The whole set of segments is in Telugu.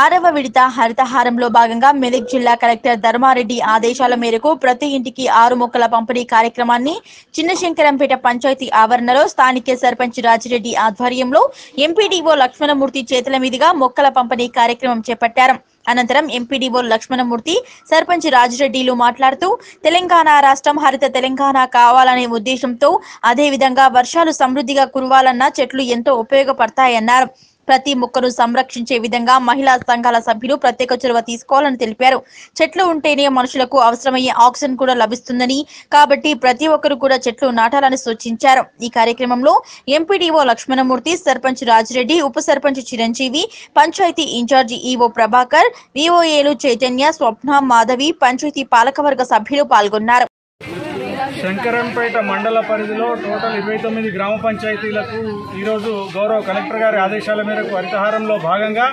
ఆరవ విడత హరితహారంలో భాగంగా మెదక్ జిల్లా కలెక్టర్ ధర్మారెడ్డి ఆదేశాల మేరకు ప్రతి ఇంటికి ఆరు మొక్కల పంపిణీ కార్యక్రమాన్ని చిన్నశంకరంపేట పంచాయతీ ఆవరణలో స్థానిక సర్పంచ్ రాజిరెడ్డి ఆధ్వర్యంలో ఎంపీడీఓ లక్ష్మణమూర్తి చేతుల మీదుగా మొక్కల పంపిణీ కార్యక్రమం చేపట్టారు అనంతరం ఎంపీడీఓ లక్ష్మణమూర్తి సర్పంచ్ రాజిరెడ్డిలు మాట్లాడుతూ తెలంగాణ రాష్ట్రం హరిత తెలంగాణ కావాలనే ఉద్దేశంతో అదేవిధంగా వర్షాలు సమృద్ధిగా కురవాలన్నా చెట్లు ఎంతో ఉపయోగపడతాయన్నారు ప్రతి మొక్కను సంరక్షించే విధంగా మహిళా సంఘాల సభ్యులు ప్రత్యేక చొరవ తీసుకోవాలని తెలిపారు చెట్లు ఉంటేనే మనుషులకు అవసరమయ్యే ఆక్సిజన్ కూడా లభిస్తుందని కాబట్టి ప్రతి ఒక్కరు కూడా చెట్లు నాటాలని సూచించారు ఈ కార్యక్రమంలో ఎంపీడీఓ లక్ష్మణమూర్తి సర్పంచ్ రాజిరెడ్డి ఉప సర్పంచ్ చిరంజీవి పంచాయతీ ఇన్ఛార్జి ఈవో ప్రభాకర్ విఓఏలు చైతన్య స్వప్న మాధవి పంచాయతీ పాలకవర్గ సభ్యులు పాల్గొన్నారు శంకరంపేట మండల పరిధిలో టోటల్ ఇరవై తొమ్మిది గ్రామ పంచాయతీలకు ఈరోజు గౌరవ కలెక్టర్ గారి ఆదేశాల మేరకు హరితహారంలో భాగంగా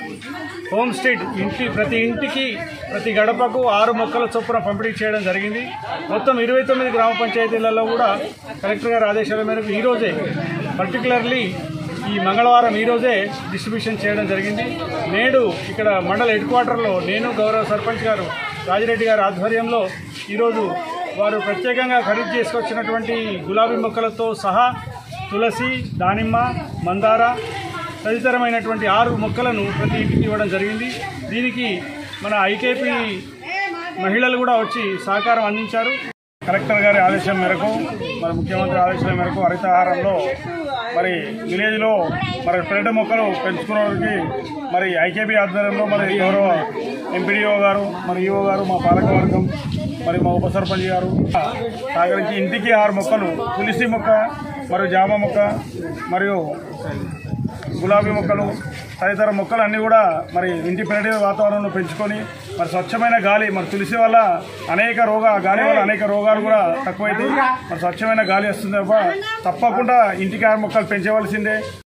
హోమ్ స్ట్రీట్ ఇంటి ప్రతి ఇంటికి ప్రతి గడపకు ఆరు మొక్కల చొప్పున పంపిణీ చేయడం జరిగింది మొత్తం ఇరవై తొమ్మిది గ్రామ పంచాయతీలలో కూడా కలెక్టర్ గారి ఆదేశాల మేరకు ఈరోజే పర్టికులర్లీ ఈ మంగళవారం ఈరోజే డిస్ట్రిబ్యూషన్ చేయడం జరిగింది నేడు ఇక్కడ మండల హెడ్ క్వార్టర్లో నేను గౌరవ సర్పంచ్ గారు రాజిరెడ్డి గారి ఆధ్వర్యంలో ఈరోజు వారు ప్రత్యేకంగా ఖరీదు చేసుకొచ్చినటువంటి గులాబీ మొక్కలతో సహా తులసి దానిమ్మ మందార తదితరమైనటువంటి ఆరు మొక్కలను ప్రతి ఇంటికి ఇవ్వడం జరిగింది దీనికి మన ఐకేపీ మహిళలు కూడా వచ్చి సహకారం అందించారు కలెక్టర్ గారి ఆదేశం మేరకు మరి ముఖ్యమంత్రి ఆదేశాల మేరకు హరితహారంలో మరి విలేజ్లో మరి పెరటి మొక్కలు పెంచుకున్నవారికి మరి ఐకేపీ ఆధ్వర్యంలో మరి గౌరవ ఎంపీడీఓ గారు మరి ఈఓ గారు మా పాలకవర్గం మరి మా ఉప సర్పంచ్ గారు సహకరించి ఇంటికి ఆరు మొక్కలు తులసి మొక్క మరియు జామ మొక్క మరియు గులాబీ మొక్కలు తదితర మొక్కలు అన్నీ కూడా మరి ఇంటి పెరటి వాతావరణంలో పెంచుకొని మరి స్వచ్ఛమైన గాలి మరి తులసి వల్ల అనేక రోగ గాలి వల్ల అనేక రోగాలు కూడా తక్కువైతాయి మరి స్వచ్ఛమైన గాలి వస్తుంది తప్ప తప్పకుండా ఇంటికి ఆరు మొక్కలు పెంచవలసిందే